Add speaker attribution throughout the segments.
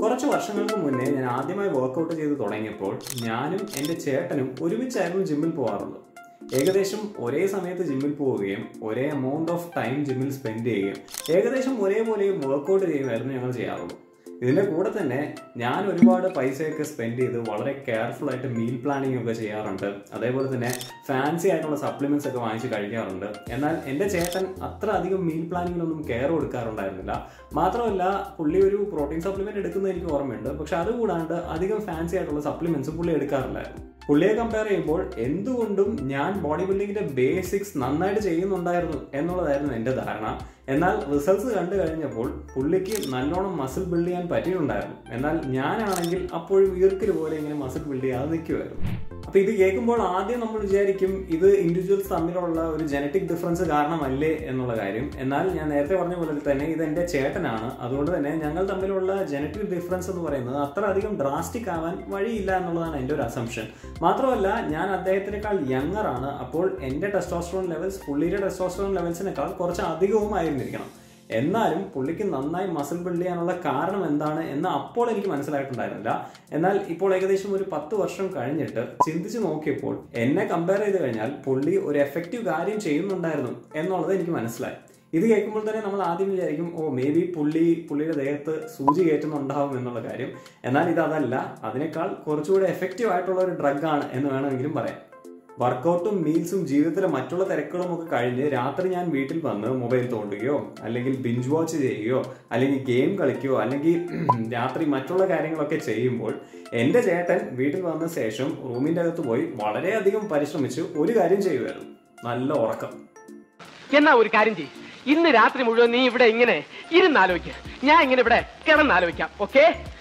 Speaker 1: കുറച്ച് വർഷങ്ങൾക്ക് മുന്നേ ഞാൻ ആദ്യമായി വർക്കൗട്ട് ചെയ്ത് തുടങ്ങിയപ്പോൾ ഞാനും എൻ്റെ ചേട്ടനും ഒരുമിച്ചായിരുന്നു ജിമ്മിൽ പോകാറുള്ളത് ഏകദേശം ഒരേ സമയത്ത് ജിമ്മിൽ പോവുകയും ഒരേ എമൗണ്ട് ഓഫ് ടൈം ജിമ്മിൽ സ്പെൻഡ് ചെയ്യുകയും ഏകദേശം ഒരേപോലെ വർക്കൗട്ട് ചെയ്യുമായിരുന്നു ഞങ്ങൾ ചെയ്യാറുള്ളത് ഇതിന്റെ കൂടെ തന്നെ ഞാൻ ഒരുപാട് പൈസയൊക്കെ സ്പെൻഡ് ചെയ്ത് വളരെ കെയർഫുൾ ആയിട്ട് മീൽ പ്ലാനിങ് ഒക്കെ ചെയ്യാറുണ്ട് അതേപോലെ തന്നെ ഫാൻസി ആയിട്ടുള്ള സപ്ലിമെന്റ്സ് ഒക്കെ വാങ്ങിച്ച് കഴിക്കാറുണ്ട് എന്നാൽ എൻ്റെ ചേട്ടൻ അത്ര അധികം മീൽ പ്ലാനിങ്ങിലൊന്നും കെയർ കൊടുക്കാറുണ്ടായിരുന്നില്ല മാത്രമല്ല പുള്ളി ഒരു പ്രോട്ടീൻ സപ്ലിമെന്റ് എടുക്കുന്നത് എനിക്ക് ഓർമ്മയുണ്ട് പക്ഷെ അതുകൂടാണ്ട് അധികം ഫാൻസി ആയിട്ടുള്ള സപ്ലിമെന്റ്സ് പുള്ളി എടുക്കാറില്ലായിരുന്നു പുള്ളിയെ കമ്പയർ ചെയ്യുമ്പോൾ എന്തുകൊണ്ടും ഞാൻ ബോഡി ബിൽഡിങ്ങിന്റെ ബേസിക്സ് നന്നായിട്ട് ചെയ്യുന്നുണ്ടായിരുന്നു എന്നുള്ളതായിരുന്നു എൻ്റെ ധാരണ എന്നാൽ റിസൾട്ട്സ് കണ്ടു കഴിഞ്ഞപ്പോൾ പുള്ളിക്ക് നല്ലോണം മസിൽ ബിൽഡ് ചെയ്യാൻ പറ്റിയിട്ടുണ്ടായിരുന്നു എന്നാൽ ഞാനാണെങ്കിൽ അപ്പോഴും ഈർക്കൽ പോലെ ഇങ്ങനെ മസിൽ ബിൽഡ് ചെയ്യാതെ നിൽക്കുമായിരുന്നു അപ്പൊ ഇത് കേൾക്കുമ്പോൾ ആദ്യം നമ്മൾ വിചാരിക്കും ഇത് ഇൻഡിവിജ്വൽസ് തമ്മിലുള്ള ഒരു ജനറ്റിക് ഡിഫറൻസ് കാരണമല്ലേ എന്നുള്ള കാര്യം എന്നാൽ ഞാൻ നേരത്തെ പറഞ്ഞ പോലെ തന്നെ ഇത് എൻ്റെ ചേട്ടനാണ് അതുകൊണ്ട് തന്നെ ഞങ്ങൾ തമ്മിലുള്ള ജനറ്റിക് ഡിഫറൻസ് എന്ന് പറയുന്നത് അത്ര അധികം ഡ്രാസ്റ്റിക് ആവാൻ വഴിയില്ല എന്നുള്ളതാണ് എൻ്റെ ഒരു അസംഷൻ മാത്രമല്ല ഞാൻ അദ്ദേഹത്തിനേക്കാൾ യങ്ങർ ആണ് അപ്പോൾ എൻ്റെ ടെസ്റ്റോസ്ട്രോൺ ലെവൽസ് പുള്ളിയുടെ ടെസ്റ്റോസ്ട്രോൺ ലെവൽസിനേക്കാൾ കുറച്ച് അധികവും ആയിരുന്നിരിക്കണം എന്നാലും പുള്ളിക്ക് നന്നായി മസിൽ ബിൽഡ് ചെയ്യാനുള്ള കാരണം എന്താണ് എന്ന് അപ്പോൾ എനിക്ക് മനസ്സിലായിട്ടുണ്ടായിരുന്നില്ല എന്നാൽ ഇപ്പോൾ ഏകദേശം ഒരു പത്ത് വർഷം കഴിഞ്ഞിട്ട് ചിന്തിച്ച് നോക്കിയപ്പോൾ എന്നെ കമ്പയർ ചെയ്ത് കഴിഞ്ഞാൽ പുള്ളി ഒരു എഫക്റ്റീവ് കാര്യം ചെയ്യുന്നുണ്ടായിരുന്നു എന്നുള്ളത് എനിക്ക് മനസ്സിലായി ഇത് കേൾക്കുമ്പോൾ തന്നെ നമ്മൾ ആദ്യം വിചാരിക്കും ഓ മേ ബി പുള്ളി പുള്ളിയുടെ ദേഹത്ത് സൂചി കയറ്റുന്നുണ്ടാവും എന്നുള്ള കാര്യം എന്നാൽ ഇത് അതല്ല അതിനേക്കാൾ കുറച്ചുകൂടെ എഫക്റ്റീവ് ആയിട്ടുള്ള ഒരു ഡ്രഗാണ് എന്ന് വേണമെങ്കിലും പറയാം വർക്കൗട്ടും മീൽസും ജീവിതത്തിലെ മറ്റുള്ള തിരക്കുകളും ഒക്കെ കഴിഞ്ഞ് രാത്രി ഞാൻ വീട്ടിൽ വന്ന് മൊബൈൽ തോണ്ടുകയോ അല്ലെങ്കിൽ ബിഞ്ച് വാച്ച് ചെയ്യുകയോ അല്ലെങ്കിൽ ഗെയിം കളിക്കുകയോ അല്ലെങ്കിൽ രാത്രി മറ്റുള്ള കാര്യങ്ങളൊക്കെ ചെയ്യുമ്പോൾ എൻ്റെ ചേട്ടൻ വീട്ടിൽ വന്ന ശേഷം റൂമിൻ്റെ അകത്ത് പോയി വളരെയധികം പരിശ്രമിച്ച് ഒരു കാര്യം ചെയ്യുമായിരുന്നു നല്ല ഉറക്കം
Speaker 2: എന്നാ ഒരു കാര്യം ചെയ്യ് ഇന്ന് രാത്രി മുഴുവൻ നീ ഇവിടെ ഇങ്ങനെ ഇരുന്നാലോചിക്ക ഞാൻ ഇങ്ങനെ ഇവിടെ കിടന്നാലോചിക്കാം ഓക്കെ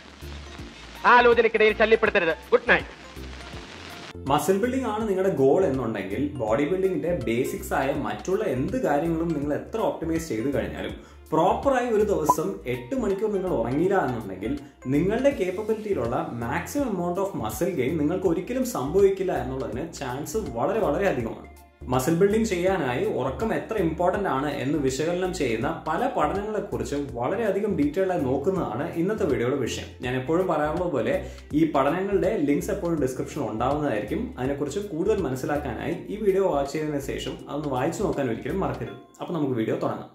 Speaker 2: ആലോചനക്കിടയിൽ ശല്യപ്പെടുത്തരുത് ഗുഡ് നൈറ്റ്
Speaker 1: മസിൽ ബിൽഡിംഗ് ആണ് നിങ്ങളുടെ ഗോൾ എന്നുണ്ടെങ്കിൽ ബോഡി ബിൽഡിങ്ങിന്റെ ബേസിക്സ് ആയ മറ്റുള്ള എന്ത് കാര്യങ്ങളും നിങ്ങൾ എത്ര ഓപ്റ്റിമൈസ് ചെയ്ത് കഴിഞ്ഞാലും പ്രോപ്പറായി ഒരു ദിവസം എട്ട് മണിക്കൂർ നിങ്ങൾ ഉറങ്ങിയില്ല എന്നുണ്ടെങ്കിൽ നിങ്ങളുടെ കേപ്പബിലിറ്റിയിലുള്ള maximum amount of muscle gain നിങ്ങൾക്ക് ഒരിക്കലും സംഭവിക്കില്ല എന്നുള്ളതിന് ചാൻസ് വളരെ വളരെ അധികമാണ് മസിൽ ബിൽഡിംഗ് ചെയ്യാനായി ഉറക്കം എത്ര ഇമ്പോർട്ടന്റ് ആണ് എന്ന് വിശകലനം ചെയ്യുന്ന പല പഠനങ്ങളെക്കുറിച്ച് വളരെയധികം ഡീറ്റെയിൽഡ് ആയി നോക്കുന്നതാണ് ഇന്നത്തെ വീഡിയോയുടെ വിഷയം ഞാൻ എപ്പോഴും പറയാറുള്ളത് പോലെ ഈ പഠനങ്ങളുടെ ലിങ്ക്സ് എപ്പോഴും ഡിസ്ക്രിപ്ഷൻ ഉണ്ടാവുന്നതായിരിക്കും അതിനെക്കുറിച്ച് കൂടുതൽ മനസ്സിലാക്കാനായി ഈ വീഡിയോ വാച്ച് ചെയ്തതിനു ശേഷം അതൊന്ന് വായിച്ചു നോക്കാൻ ഒരിക്കലും മറക്കരുത് അപ്പോൾ നമുക്ക് വീഡിയോ തുടങ്ങാം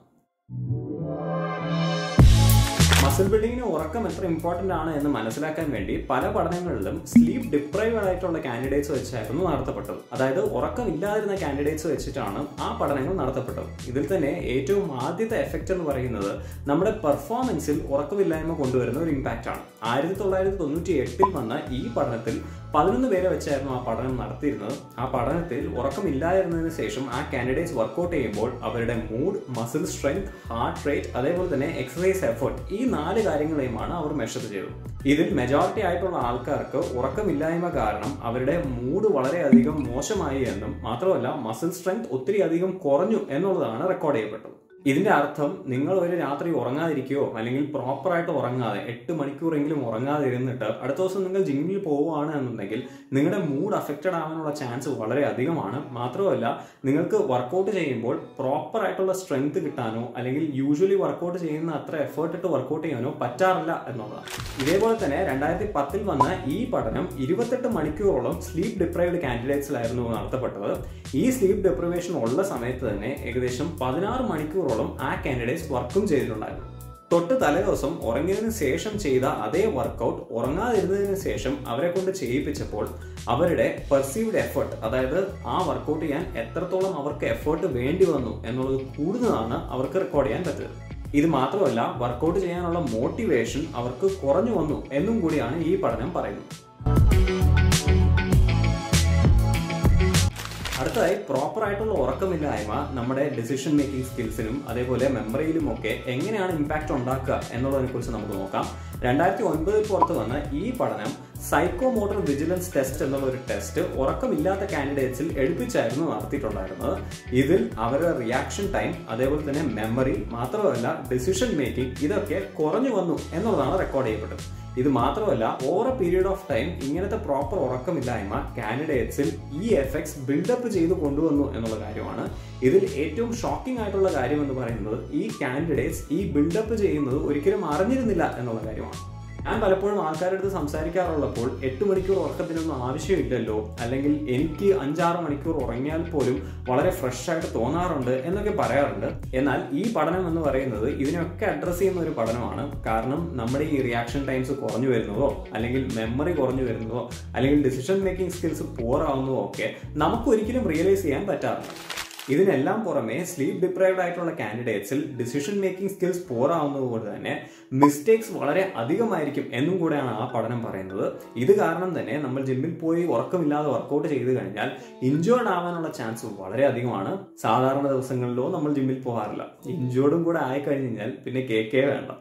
Speaker 1: മസിൽ ബിൽഡിങ്ങിന് ഉറക്കം എത്ര ഇമ്പോർട്ടന്റ് ആണ് എന്ന് മനസ്സിലാക്കാൻ വേണ്ടി പല പഠനങ്ങളിലും സ്ലീപ്പ് ഡിപ്രൈവഡ് ആയിട്ടുള്ള കാൻഡിഡേറ്റ്സ് വെച്ചായിരുന്നു നടത്തപ്പെട്ടത് അതായത് ഉറക്കം ഇല്ലാതിരുന്ന കാൻഡിഡേറ്റ്സ് വെച്ചിട്ടാണ് ആ പഠനങ്ങൾ നടത്തപ്പെട്ടത് ഇതിൽ തന്നെ ഏറ്റവും ആദ്യത്തെ എഫക്റ്റ് എന്ന് പറയുന്നത് നമ്മുടെ പെർഫോമൻസിൽ ഉറക്കമില്ലായ്മ കൊണ്ടുവരുന്ന ഒരു ഇമ്പാക്റ്റ് ആണ് ആയിരത്തി തൊള്ളായിരത്തി തൊണ്ണൂറ്റി എട്ടിൽ വന്ന ഈ പഠനത്തിൽ പതിനൊന്ന് പേരെ വെച്ചായിരുന്നു ആ പഠനം നടത്തിയിരുന്നത് ആ പഠനത്തിൽ ഉറക്കമില്ലാതിരുന്നതിന് ശേഷം ആ കാൻഡിഡേറ്റ്സ് വർക്കൗട്ട് ചെയ്യുമ്പോൾ അവരുടെ mood muscle strength heart rate അതേപോലെ തന്നെ എക്സസൈസ് എഫേർട്ട് ഈ നാല് കാര്യങ്ങളെയുമാണ് അവർ മെഷർ ചെയ്തത് ഇതിൽ മെജോറിറ്റി ആയിട്ടുള്ള ആൾക്കാർക്ക് ഉറക്കമില്ലായ്മ കാരണം അവരുടെ മൂഡ് വളരെയധികം മോശമായി എന്നും മാത്രമല്ല മസിൽ സ്ട്രെങ്ത് ഒത്തിരി അധികം കുറഞ്ഞു എന്നുള്ളതാണ് റെക്കോർഡ് ചെയ്യപ്പെട്ടത് ഇതിന്റെ അർത്ഥം നിങ്ങൾ ഒരു രാത്രി ഉറങ്ങാതിരിക്കുകയോ അല്ലെങ്കിൽ പ്രോപ്പറായിട്ട് ഉറങ്ങാതെ എട്ട് മണിക്കൂറെങ്കിലും ഉറങ്ങാതെ ഇരുന്നിട്ട് അടുത്ത ദിവസം നിങ്ങൾ ജിമ്മിൽ പോവുകയാണ് എന്നുണ്ടെങ്കിൽ നിങ്ങളുടെ മൂഡ് അഫക്റ്റഡ് ആവാനുള്ള ചാൻസ് വളരെ അധികമാണ് മാത്രമല്ല നിങ്ങൾക്ക് വർക്കൗട്ട് ചെയ്യുമ്പോൾ പ്രോപ്പർ ആയിട്ടുള്ള സ്ട്രെങ്ത് കിട്ടാനോ അല്ലെങ്കിൽ യൂഷ്വലി വർക്കൗട്ട് ചെയ്യുന്ന അത്ര എഫേർട്ട് ഇട്ട് വർക്കൗട്ട് ചെയ്യാനോ പറ്റാറില്ല എന്നുള്ളതാണ് ഇതേപോലെ തന്നെ രണ്ടായിരത്തി പത്തിൽ വന്ന ഈ പഠനം ഇരുപത്തെട്ട് മണിക്കൂറോളം സ്ലീപ്പ് ഡിപ്രൈവ്ഡ് കാൻഡിഡേറ്റ്സിലായിരുന്നു നടത്തപ്പെട്ടത് ഈ സ്ലീപ്പ് ഡെപ്രിവേഷൻ ഉള്ള സമയത്ത് തന്നെ ഏകദേശം പതിനാറ് മണിക്കൂറോളം ആ കാൻഡിഡേറ്റ്സ് വർക്കും ചെയ്തിട്ടുണ്ടായിരുന്നു തൊട്ട് തലേദിവസം ഉറങ്ങിയതിനു ശേഷം ചെയ്ത അതേ വർക്കൗട്ട് ഉറങ്ങാതിരുന്നതിന് ശേഷം അവരെ കൊണ്ട് ചെയ്യിപ്പിച്ചപ്പോൾ അവരുടെ പെർസീവ്ഡ് എഫേർട്ട് അതായത് ആ വർക്കൗട്ട് ചെയ്യാൻ എത്രത്തോളം അവർക്ക് എഫേർട്ട് വേണ്ടി വന്നു എന്നുള്ളത് കൂടുതലാണ് അവർക്ക് റെക്കോർഡ് ചെയ്യാൻ പറ്റുന്നത് ഇത് മാത്രമല്ല വർക്കൗട്ട് ചെയ്യാനുള്ള മോട്ടിവേഷൻ അവർക്ക് കുറഞ്ഞു വന്നു എന്നും കൂടിയാണ് ഈ പഠനം പറയുന്നത് അടുത്തതായി പ്രോപ്പർ ആയിട്ടുള്ള ഉറക്കമില്ലായ്മ നമ്മുടെ ഡിസിഷൻ മേക്കിംഗ് സ്കിൽസിനും അതേപോലെ മെമ്മറിയിലും ഒക്കെ എങ്ങനെയാണ് ഇമ്പാക്റ്റ് ഉണ്ടാക്കുക എന്നുള്ളതിനെ കുറിച്ച് നമുക്ക് നോക്കാം രണ്ടായിരത്തി ഒൻപതിൽ പുറത്ത് വന്ന ഈ പഠനം സൈക്കോമോട്ടർ വിജിലൻസ് ടെസ്റ്റ് എന്നുള്ള ഒരു ടെസ്റ്റ് ഉറക്കമില്ലാത്ത കാൻഡിഡേറ്റ്സിൽ എടുപ്പിച്ചായിരുന്നു നടത്തിയിട്ടുണ്ടായിരുന്നത് ഇതിൽ അവരുടെ റിയാക്ഷൻ ടൈം അതേപോലെ തന്നെ മെമ്മറി മാത്രമല്ല ഡിസിഷൻ മേക്കിംഗ് ഇതൊക്കെ കുറഞ്ഞു വന്നു എന്നുള്ളതാണ് റെക്കോർഡ് ചെയ്യപ്പെട്ടത് ഇത് മാത്രമല്ല over a period of time ഇങ്ങനത്തെ പ്രോപ്പർ ഉറക്കമില്ലായ്മ കാൻഡിഡേറ്റ്സിൽ ഈ എഫക്ട്സ് ബിൽഡപ്പ് ചെയ്ത് കൊണ്ടുവന്നു എന്നുള്ള കാര്യമാണ് ഇതിൽ ഏറ്റവും ഷോക്കിംഗ് ആയിട്ടുള്ള കാര്യം എന്ന് പറയുന്നത് ഈ കാൻഡിഡേറ്റ്സ് ഈ ബിൽഡപ്പ് ചെയ്യുന്നത് ഒരിക്കലും അറിഞ്ഞിരുന്നില്ല എന്നുള്ള കാര്യമാണ് ഞാൻ പലപ്പോഴും ആൾക്കാരുടെ അടുത്ത് സംസാരിക്കാറുള്ളപ്പോൾ എട്ട് മണിക്കൂർ ഉറക്കത്തിനൊന്നും ആവശ്യമില്ലല്ലോ അല്ലെങ്കിൽ എനിക്ക് അഞ്ചാറ് മണിക്കൂർ ഉറങ്ങിയാൽ പോലും വളരെ ഫ്രഷ് ആയിട്ട് തോന്നാറുണ്ട് എന്നൊക്കെ പറയാറുണ്ട് എന്നാൽ ഈ പഠനം എന്ന് പറയുന്നത് ഇതിനൊക്കെ അഡ്രസ്സ് ചെയ്യുന്ന ഒരു പഠനമാണ് കാരണം നമ്മുടെ ഈ റിയാക്ഷൻ ടൈംസ് കുറഞ്ഞു വരുന്നതോ അല്ലെങ്കിൽ മെമ്മറി കുറഞ്ഞു വരുന്നതോ അല്ലെങ്കിൽ ഡിസിഷൻ മേക്കിംഗ് സ്കിൽസ് പോർ ആവുന്നതോ ഒക്കെ നമുക്ക് ഒരിക്കലും റിയലൈസ് ചെയ്യാൻ പറ്റാറില്ല ഇതിനെല്ലാം പുറമെ സ്ലീപ്പ് ഡിപ്രൈവ്ഡ് ആയിട്ടുള്ള കാൻഡിഡേറ്റ്സിൽ ഡിസിഷൻ മേക്കിംഗ് സ്കിൽസ് പോർ ആവുന്നത് കൊണ്ട് തന്നെ മിസ്റ്റേക്സ് വളരെ അധികമായിരിക്കും എന്നും കൂടെയാണ് ആ പഠനം പറയുന്നത് ഇത് കാരണം തന്നെ നമ്മൾ ജിമ്മിൽ പോയി ഉറക്കമില്ലാതെ വർക്കൗട്ട് ചെയ്ത് കഴിഞ്ഞാൽ ഇഞ്ചേർഡ് ആവാനുള്ള ചാൻസ് വളരെ അധികമാണ് സാധാരണ ദിവസങ്ങളിലോ നമ്മൾ ജിമ്മിൽ പോകാറില്ല ഇഞ്ചേർഡും കൂടെ ആയി കഴിഞ്ഞാൽ പിന്നെ കേക്കേ വേണ്ട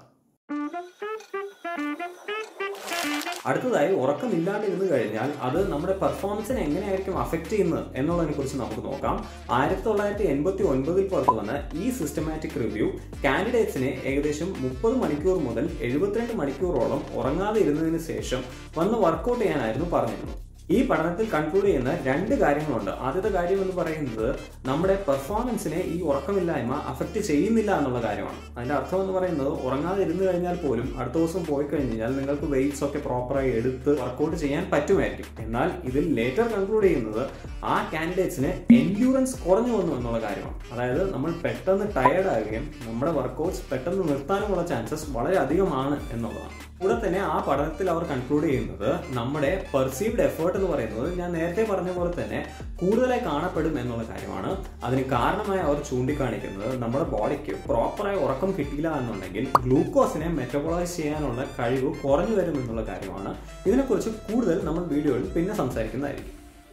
Speaker 1: അടുത്തതായി ഉറക്കമില്ലാണ്ട് ഇരുന്ന് കഴിഞ്ഞാൽ അത് നമ്മുടെ പെർഫോമൻസിനെ എങ്ങനെയായിരിക്കും അഫക്റ്റ് ചെയ്യുന്നത് എന്നുള്ളതിനെ കുറിച്ച് നമുക്ക് നോക്കാം ആയിരത്തി തൊള്ളായിരത്തി എൺപത്തി ഒൻപതിൽ പുറത്തു വന്ന ഈ സിസ്റ്റമാറ്റിക് റിവ്യൂ കാൻഡിഡേറ്റ്സിനെ ഏകദേശം മുപ്പത് മണിക്കൂർ മുതൽ എഴുപത്തിരണ്ട് മണിക്കൂറോളം ഉറങ്ങാതെ ഇരുന്നതിന് ശേഷം വന്ന് വർക്കൗട്ട് ചെയ്യാനായിരുന്നു പറഞ്ഞിരുന്നത് ഈ പഠനത്തിൽ കൺക്ലൂഡ് ചെയ്യുന്ന രണ്ട് കാര്യങ്ങളുണ്ട് ആദ്യത്തെ കാര്യം എന്ന് പറയുന്നത് നമ്മുടെ പെർഫോമൻസിനെ ഈ ഉറക്കമില്ലായ്മ അഫക്റ്റ് ചെയ്യുന്നില്ല എന്നുള്ള കാര്യമാണ് അതിന്റെ അർത്ഥം എന്ന് പറയുന്നത് ഉറങ്ങാതെ ഇരുന്ന് കഴിഞ്ഞാൽ പോലും അടുത്ത ദിവസം പോയി കഴിഞ്ഞാൽ നിങ്ങൾക്ക് വെയിറ്റ്സ് ഒക്കെ പ്രോപ്പറായി എടുത്ത് വർക്കൗട്ട് ചെയ്യാൻ പറ്റുമായിരിക്കും എന്നാൽ ഇതിൽ ലേറ്റർ കൺക്ലൂഡ് ചെയ്യുന്നത് ആ കാൻഡിഡേറ്റ്സിന് എൻഡ്യൂറൻസ് കുറഞ്ഞു വന്നു എന്നുള്ള കാര്യമാണ് അതായത് നമ്മൾ പെട്ടെന്ന് ടയേർഡ് ആകുകയും നമ്മുടെ വർക്കൗട്ട്സ് പെട്ടെന്ന് നിർത്താനുമുള്ള ചാൻസസ് വളരെ അധികമാണ് എന്നുള്ളതാണ് കൂടെ തന്നെ ആ പഠനത്തിൽ അവർ കൺക്ലൂഡ് ചെയ്യുന്നത് നമ്മുടെ പെർസീവ്ഡ് എഫേർട്ട് എന്ന് പറയുന്നത് ഞാൻ നേരത്തെ പറഞ്ഞ പോലെ തന്നെ കൂടുതലായി കാണപ്പെടും എന്നുള്ള കാര്യമാണ് അതിന് കാരണമായി അവർ ചൂണ്ടിക്കാണിക്കുന്നത് നമ്മുടെ ബോഡിക്ക് പ്രോപ്പറായി ഉറക്കം കിട്ടിയില്ല എന്നുണ്ടെങ്കിൽ ഗ്ലൂക്കോസിനെ മെറ്റബോളൈസ് ചെയ്യാനുള്ള കഴിവ് കുറഞ്ഞു വരും എന്നുള്ള കാര്യമാണ് ഇതിനെക്കുറിച്ച് കൂടുതൽ നമ്മൾ വീഡിയോയിൽ പിന്നെ സംസാരിക്കുന്നതായിരിക്കും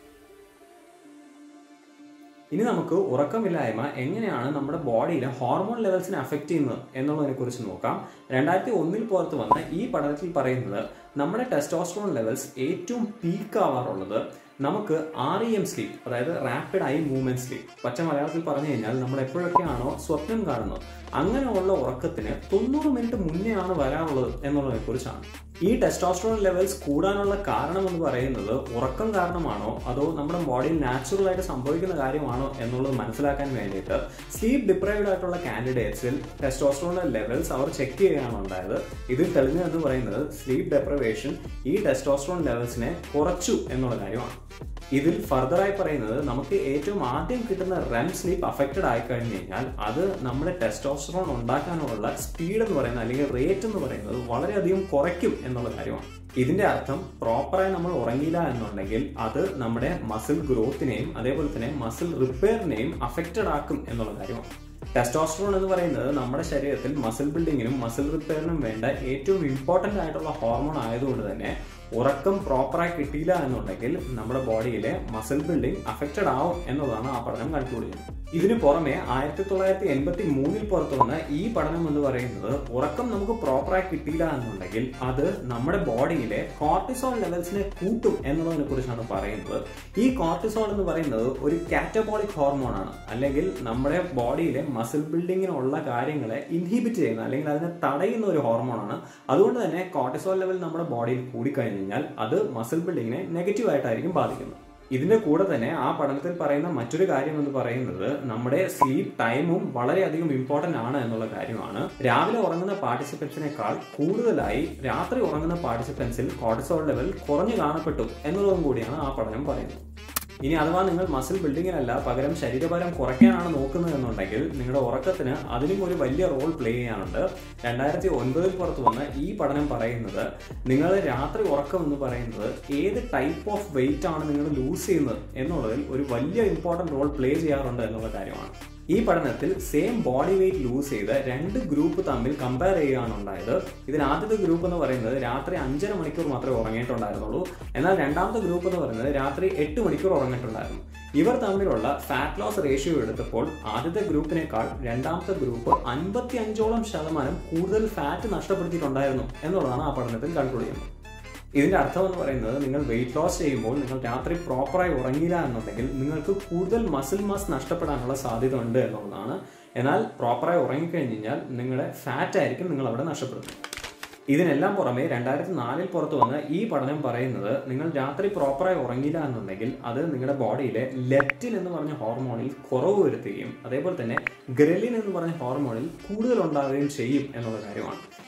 Speaker 1: ഇനി നമുക്ക് ഉറക്കമില്ലായ്മ എങ്ങനെയാണ് നമ്മുടെ ബോഡിയിലെ ഹോർമോൺ ലെവൽസിനെ അഫക്റ്റ് ചെയ്യുന്നത് എന്നുള്ളതിനെ കുറിച്ച് നോക്കാം രണ്ടായിരത്തി ഒന്നിൽ പുറത്ത് വന്ന ഈ പഠനത്തിൽ പറയുന്നത് നമ്മുടെ ടെസ്റ്റോസ്ട്രോൺ ലെവൽസ് ഏറ്റവും പീക്ക് ആവാറുള്ളത് നമുക്ക് ആർ ഇ എം സ്ലീപ്പ് അതായത് റാപ്പിഡ് ഐ മൂവ്മെന്റ് സ്ലീപ്പ് പച്ച മലയാളത്തിൽ പറഞ്ഞു കഴിഞ്ഞാൽ നമ്മൾ എപ്പോഴൊക്കെയാണോ സ്വപ്നം കാണുന്നത് അങ്ങനെയുള്ള ഉറക്കത്തിന് തൊണ്ണൂറ് മിനിറ്റ് മുന്നേ ആണ് വരാറുള്ളത് എന്നുള്ളതിനെ കുറിച്ചാണ് ഈ ടെസ്റ്റോസ്ട്രോൺ ലെവൽസ് കൂടാനുള്ള കാരണം എന്ന് പറയുന്നത് ഉറക്കം കാരണമാണോ അതോ നമ്മുടെ ബോഡിയിൽ നാച്ചുറൽ ആയിട്ട് സംഭവിക്കുന്ന കാര്യമാണോ എന്നുള്ളത് മനസ്സിലാക്കാൻ വേണ്ടിയിട്ട് സ്ലീപ്പ് ഡിപ്രൈവ്ഡ് ആയിട്ടുള്ള കാൻഡിഡേറ്റ്സിൽ ടെസ്റ്റോസ്ട്രോൺ ലെവൽസ് അവർ ചെക്ക് ചെയ്യുകയാണ് ഉണ്ടായത് ഇതിൽ തെളിഞ്ഞതെന്ന് പറയുന്നത് സ്ലീപ്പ് ഡെപ്രവേഷൻ ഈ ടെസ്റ്റോസ്ട്രോൺ ലെവൽസിനെ കുറച്ചു എന്നുള്ള കാര്യമാണ് ഇതിൽ ഫർദറായി പറയുന്നത് നമുക്ക് ഏറ്റവും ആദ്യം കിട്ടുന്ന റെം സ്ലീപ്പ് അഫക്റ്റഡ് ആയി കഴിഞ്ഞു കഴിഞ്ഞാൽ അത് നമ്മുടെ ടെസ്റ്റോസ്റ്ററോൺ ഉണ്ടാക്കാനുള്ള സ്പീഡ് എന്ന് പറയുന്നത് അല്ലെങ്കിൽ റേറ്റ് എന്ന് പറയുന്നത് വളരെയധികം കുറയ്ക്കും എന്നുള്ള കാര്യമാണ് ഇതിന്റെ അർത്ഥം പ്രോപ്പറായി നമ്മൾ ഉറങ്ങിയില്ല എന്നുണ്ടെങ്കിൽ അത് നമ്മുടെ മസിൽ ഗ്രോത്തിനെയും അതേപോലെ തന്നെ മസിൽ റിപ്പയറിനെയും അഫക്റ്റഡ് ആക്കും എന്നുള്ള കാര്യമാണ് ടെസ്റ്റോസ്ട്രോൺ എന്ന് പറയുന്നത് നമ്മുടെ ശരീരത്തിൽ മസിൽ ബിൽഡിങ്ങിനും മസിൽ റിപ്പയറിനും വേണ്ട ഏറ്റവും ഇമ്പോർട്ടൻ്റ് ആയിട്ടുള്ള ഹോർമോൺ ആയതുകൊണ്ട് തന്നെ ഉറക്കം പ്രോപ്പറായി കിട്ടിയില്ല എന്നുണ്ടെങ്കിൽ നമ്മുടെ ബോഡിയിലെ മസിൽ ബിൽഡിംഗ് അഫക്റ്റഡ് ആവും എന്നുള്ളതാണ് ആ പഠനം കൺക്ലൂഡ് ചെയ്യുന്നത് ഇതിന് പുറമെ ആയിരത്തി തൊള്ളായിരത്തി എൺപത്തി മൂന്നിൽ പുറത്തു വന്ന ഈ പഠനം എന്ന് പറയുന്നത് ഉറക്കം നമുക്ക് പ്രോപ്പറായി കിട്ടിയില്ല എന്നുണ്ടെങ്കിൽ അത് നമ്മുടെ ബോഡിയിലെ കോർട്ടിസോൾ ലെവൽസിനെ കൂട്ടും എന്നുള്ളതിനെ കുറിച്ചാണ് പറയുന്നത് ഈ കോർട്ടിസോൾ എന്ന് പറയുന്നത് ഒരു കാറ്റബോളിക് ഹോർമോൺ ആണ് അല്ലെങ്കിൽ നമ്മുടെ ബോഡിയിലെ മസിൽ ബിൽഡിങ്ങിനുള്ള കാര്യങ്ങളെ ഇൻഹിബിറ്റ് ചെയ്യുന്ന അല്ലെങ്കിൽ അതിനെ തടയുന്ന ഒരു ഹോർമോണാണ് അതുകൊണ്ട് തന്നെ കോർട്ടിസോൾ ലെവൽ നമ്മുടെ ബോഡിയിൽ കൂടിക്കഴിഞ്ഞു കഴിഞ്ഞാൽ അത് മസിൽ ബിൽഡിങ്ങിനെ നെഗറ്റീവ് ആയിട്ടായിരിക്കും ബാധിക്കുന്നത് ഇതിന്റെ കൂടെ തന്നെ ആ പഠനത്തിൽ പറയുന്ന മറ്റൊരു കാര്യം എന്ന് പറയുന്നത് നമ്മുടെ സ്ലീപ്പ് ടൈമും വളരെയധികം ഇമ്പോർട്ടന്റ് ആണ് എന്നുള്ള കാര്യമാണ് രാവിലെ ഉറങ്ങുന്ന പാർട്ടിസിപ്പൻസിനേക്കാൾ കൂടുതലായി രാത്രി ഉറങ്ങുന്ന പാർട്ടിസിപ്പൻസിൽ കോർട്ടിസോൾ ലെവൽ കുറഞ്ഞു കാണപ്പെട്ടു എന്നുള്ളതും കൂടിയാണ് ആ പഠനം പറയുന്നത് ഇനി അഥവാ നിങ്ങൾ മസിൽ ബിൽഡിങ്ങിനല്ല പകരം ശരീരഭാരം കുറയ്ക്കാനാണ് നോക്കുന്നത് എന്നുണ്ടെങ്കിൽ നിങ്ങളുടെ ഉറക്കത്തിന് അതിനും ഒരു വലിയ റോൾ പ്ലേ ചെയ്യാനുണ്ട് രണ്ടായിരത്തി ഒൻപതിൽ പുറത്ത് വന്ന ഈ പഠനം പറയുന്നത് നിങ്ങൾ രാത്രി ഉറക്കം എന്ന് പറയുന്നത് ഏത് ടൈപ്പ് ഓഫ് വെയിറ്റ് ആണ് നിങ്ങൾ ലൂസ് ചെയ്യുന്നത് എന്നുള്ളതിൽ ഒരു വലിയ ഇമ്പോർട്ടൻറ്റ് റോൾ പ്ലേ ചെയ്യാറുണ്ട് എന്നുള്ള കാര്യമാണ് ഈ പഠനത്തിൽ സെയിം ബോഡി വെയിറ്റ് ലൂസ് ചെയ്ത് രണ്ട് ഗ്രൂപ്പ് തമ്മിൽ കമ്പയർ ചെയ്യുകയാണ് ഉണ്ടായത് ഇതിൽ ആദ്യത്തെ ഗ്രൂപ്പ് എന്ന് പറയുന്നത് രാത്രി അഞ്ചര മണിക്കൂർ മാത്രമേ ഉറങ്ങിയിട്ടുണ്ടായിരുന്നുള്ളൂ എന്നാൽ രണ്ടാമത്തെ ഗ്രൂപ്പ് എന്ന് പറയുന്നത് രാത്രി എട്ട് മണിക്കൂർ ഉറങ്ങിയിട്ടുണ്ടായിരുന്നു ഇവർ തമ്മിലുള്ള ഫാറ്റ് ലോസ് റേഷ്യോ എടുത്തപ്പോൾ ആദ്യത്തെ ഗ്രൂപ്പിനേക്കാൾ രണ്ടാമത്തെ ഗ്രൂപ്പ് അൻപത്തി അഞ്ചോളം ശതമാനം കൂടുതൽ ഫാറ്റ് നഷ്ടപ്പെടുത്തിയിട്ടുണ്ടായിരുന്നു എന്നുള്ളതാണ് ആ പഠനത്തിൽ കൺക്ലൂഡ് ചെയ്യുന്നത് ഇതിന്റെ അർത്ഥം എന്ന് പറയുന്നത് നിങ്ങൾ വെയിറ്റ് ലോസ് ചെയ്യുമ്പോൾ നിങ്ങൾ രാത്രി പ്രോപ്പറായി ഉറങ്ങിയില്ല എന്നുണ്ടെങ്കിൽ നിങ്ങൾക്ക് കൂടുതൽ മസിൽ മാസ് നഷ്ടപ്പെടാനുള്ള സാധ്യത ഉണ്ട് എന്നുള്ളതാണ് എന്നാൽ പ്രോപ്പറായി ഉറങ്ങിക്കഴിഞ്ഞ് കഴിഞ്ഞാൽ നിങ്ങളുടെ ഫാറ്റ് ആയിരിക്കും നിങ്ങൾ അവിടെ നഷ്ടപ്പെടുന്നത് ഇതിനെല്ലാം പുറമെ രണ്ടായിരത്തി നാലിൽ പുറത്തു വന്ന ഈ പഠനം പറയുന്നത് നിങ്ങൾ രാത്രി പ്രോപ്പറായി ഉറങ്ങിയില്ല എന്നുണ്ടെങ്കിൽ അത് നിങ്ങളുടെ ബോഡിയിലെ ലെപ്റ്റിൻ എന്ന് പറഞ്ഞ ഹോർമോണിൽ കുറവ് വരുത്തുകയും അതേപോലെ തന്നെ ഗ്രലിൻ എന്ന് പറഞ്ഞ ഹോർമോണിൽ കൂടുതൽ ഉണ്ടാവുകയും ചെയ്യും എന്നുള്ള കാര്യമാണ്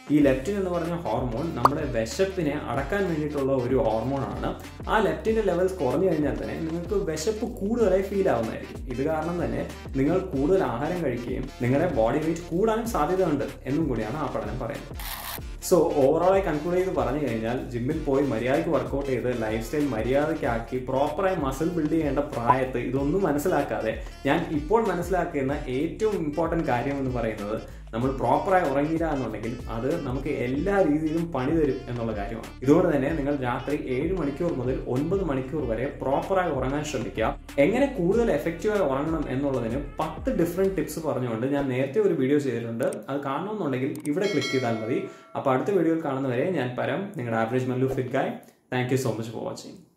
Speaker 1: ഈ ലെപ്റ്റിൻ എന്ന് പറഞ്ഞ ഹോർമോൺ നമ്മുടെ വിശപ്പിനെ അടക്കാൻ വേണ്ടിയിട്ടുള്ള ഒരു ഹോർമോണാണ് ആ ലെപ്റ്റിൻ്റെ ലെവൽസ് കുറഞ്ഞു കഴിഞ്ഞാൽ തന്നെ നിങ്ങൾക്ക് വിശപ്പ് കൂടുതലായി ഫീൽ ആവുന്നതായിരിക്കും ഇത് കാരണം തന്നെ നിങ്ങൾ കൂടുതൽ ആഹാരം കഴിക്കുകയും നിങ്ങളുടെ ബോഡി വെയിറ്റ് കൂടാനും സാധ്യതയുണ്ട് എന്നും കൂടിയാണ് ആ പഠനം പറയുന്നത് സോ ഓവറോളായി കൺക്ലൂഡ് ചെയ്ത് പറഞ്ഞു കഴിഞ്ഞാൽ ജിമ്മിൽ പോയി മര്യാദയ്ക്ക് വർക്കൗട്ട് ചെയ്ത് ലൈഫ് സ്റ്റൈൽ മര്യാദയ്ക്കാക്കി പ്രോപ്പറായി മസിൽ ബിൽഡ് ചെയ്യേണ്ട പ്രായത്ത് ഇതൊന്നും മനസ്സിലാക്കാതെ ഞാൻ ഇപ്പോൾ മനസ്സിലാക്കുന്ന ഏറ്റവും ഇമ്പോർട്ടൻറ്റ് കാര്യം എന്ന് പറയുന്നത് നമ്മൾ പ്രോപ്പറായി ഉറങ്ങിയില്ല എന്നുണ്ടെങ്കിൽ അത് നമുക്ക് എല്ലാ രീതിയിലും പണി തരും എന്നുള്ള കാര്യമാണ് ഇതുകൊണ്ട് തന്നെ നിങ്ങൾ രാത്രി ഏഴ് മണിക്കൂർ മുതൽ ഒൻപത് മണിക്കൂർ വരെ പ്രോപ്പറായി ഉറങ്ങാൻ ശ്രമിക്കുക എങ്ങനെ കൂടുതൽ എഫക്റ്റീവായി ഉറങ്ങണം എന്നുള്ളതിന് പത്ത് ഡിഫറെൻറ്റ് ടിപ്സ് പറഞ്ഞുകൊണ്ട് ഞാൻ നേരത്തെ ഒരു വീഡിയോ ചെയ്തിട്ടുണ്ട് അത് കാണണമെന്നുണ്ടെങ്കിൽ ഇവിടെ ക്ലിക്ക് ചെയ്താൽ മതി അപ്പോൾ അടുത്ത വീഡിയോയിൽ കാണുന്നവരെ ഞാൻ പരം നിങ്ങളുടെ average Mallu fit guy thank you so much for watching